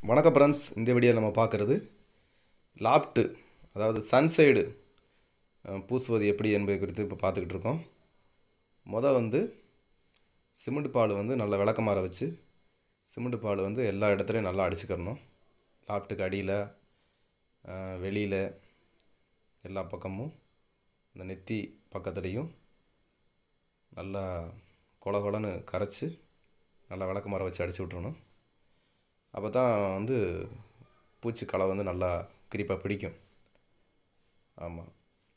வணக்கம் ஃப்ரெண்ட்ஸ் இந்த வீடியோவில் நம்ம பார்க்குறது லாப்ட்டு அதாவது சன்சைடு பூசுவது எப்படி என்பது குறித்து இப்போ பார்த்துக்கிட்டு இருக்கோம் மொதல் வந்து சிமெண்ட் பால் வந்து நல்லா விளக்கமாற வச்சு சிமெண்ட் பால் வந்து எல்லா இடத்துலையும் நல்லா அடிச்சுக்கிறணும் லாப்ட்டுக்கு அடியில் வெளியில் எல்லா பக்கமும் இந்த நெத்தி பக்கத்துலேயும் நல்லா கொல கொலன்னு கரைச்சி நல்லா விளக்கமாற வச்சு அடிச்சு விட்றணும் அப்போ தான் வந்து பூச்சிக்களை வந்து நல்லா கிரிப்பாக பிடிக்கும் ஆமாம்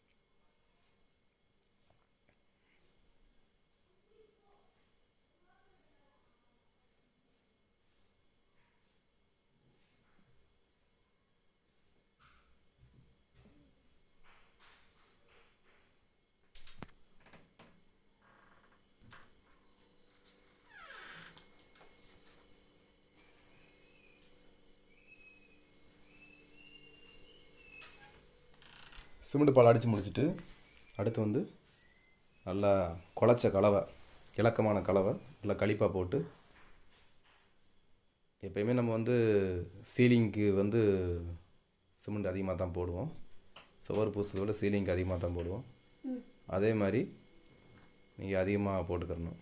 சிமெண்ட் பால் அடித்து முடிச்சுட்டு அடுத்து வந்து நல்லா குழச்ச கலவை இலக்கமான கலவை நல்லா களிப்பாக போட்டு எப்பயுமே நம்ம வந்து சீலிங்க்கு வந்து சிமெண்ட் அதிகமாக தான் போடுவோம் சுவர் பூசுறதை விட சீலிங்க்கு அதிகமாக தான் போடுவோம் அதே மாதிரி நீங்கள் அதிகமாக போட்டுக்கிறணும்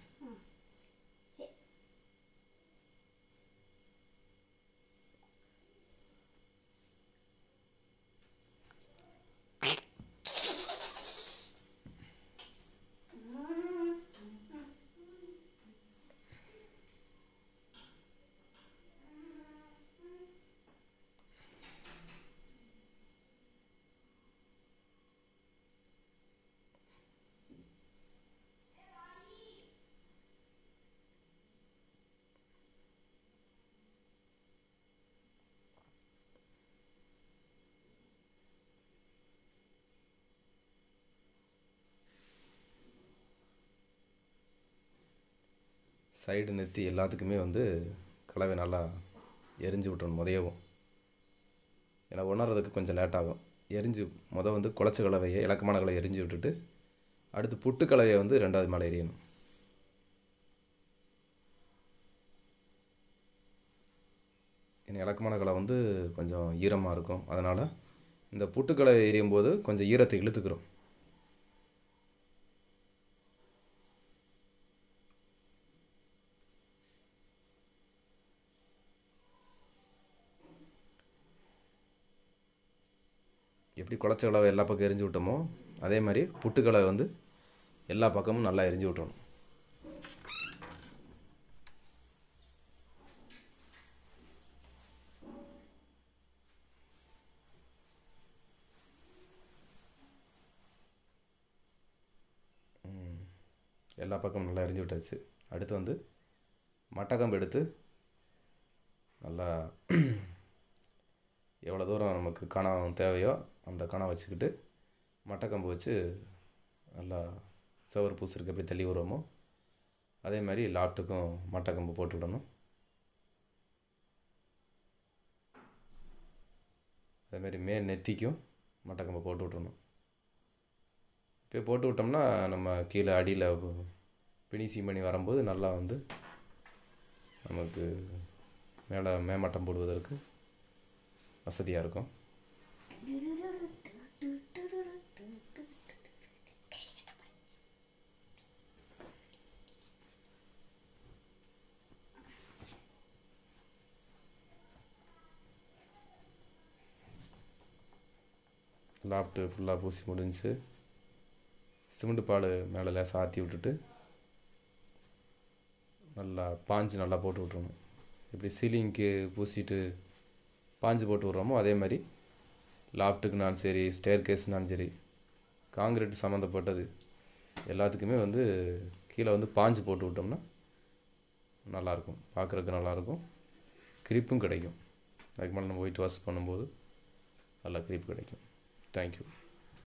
சைடு நெத்தி எல்லாத்துக்குமே வந்து கலவை நல்லா எரிஞ்சு விட்டுறணும் முதையவும் ஏன்னா உணர்றதுக்கு கொஞ்சம் லேட் ஆகும் எரிஞ்சு முத வந்து குழச்ச கலவையை இலக்கமான கலவை எரிஞ்சு விட்டுட்டு அடுத்து புட்டு கலவையை வந்து ரெண்டாவது மேலே எரியணும் ஏன்னா இலக்கமான கலை வந்து கொஞ்சம் ஈரமாக இருக்கும் அதனால் இந்த புட்டுக்கலவை எரியும் போது கொஞ்சம் ஈரத்தை இழுத்துக்கிறோம் எப்படி குழச்ச கலவை எல்லா பக்கம் எரிஞ்சு விட்டோமோ அதே மாதிரி புட்டுக்கலவை வந்து எல்லா பக்கமும் நல்லா எரிஞ்சு விட்டுறணும் எல்லா பக்கமும் நல்லா எரிஞ்சு விட்டாச்சு அடுத்து வந்து மட்டக்கம்பு எடுத்து நல்லா எவ்வளோ தூரம் நமக்கு கணம் தேவையோ அந்த கணம் வச்சுக்கிட்டு மட்டக்கம்பு வச்சு நல்லா சவர் பூசுறதுக்கு எப்படி தள்ளி விடுவோமோ அதே மாதிரி லாட்டுக்கும் மட்டக்கம்பு போட்டு விடணும் அதேமாரி மேல் நெத்திக்கும் மட்டக்கம்பு போட்டு விட்றணும் இப்போ போட்டு விட்டோம்னா நம்ம கீழே அடியில் பினிசிங் பண்ணி வரும்போது நல்லா வந்து நமக்கு மேலே மேமட்டம் போடுவதற்கு வசதியாக இருக்கும் லாப்ட்டு ஃபுல்லாக பூசி முடிஞ்சு சிமெண்ட் பால் மேலே லேசாக ஆற்றி விட்டுட்டு நல்லா பாஞ்சு நல்லா போட்டு விட்றணும் இப்படி சீலிங்க்கு பூசிட்டு பாஞ்சு போட்டு விட்றோமோ அதே மாதிரி லாஃப்ட்டுக்குனாலும் சரி ஸ்டேர் கேஸ்னாலும் சரி காங்கிரீட் சம்மந்தப்பட்டது எல்லாத்துக்குமே வந்து கீழே வந்து பாஞ்சு போட்டு விட்டோம்னா நல்லாயிருக்கும் பார்க்குறதுக்கு நல்லாயிருக்கும் கிரிப்பும் கிடைக்கும் அதுக்கு மேலே நம்ம ஒயிட் வாஷ் பண்ணும்போது நல்லா கிரிப் கிடைக்கும் தேங்க்யூ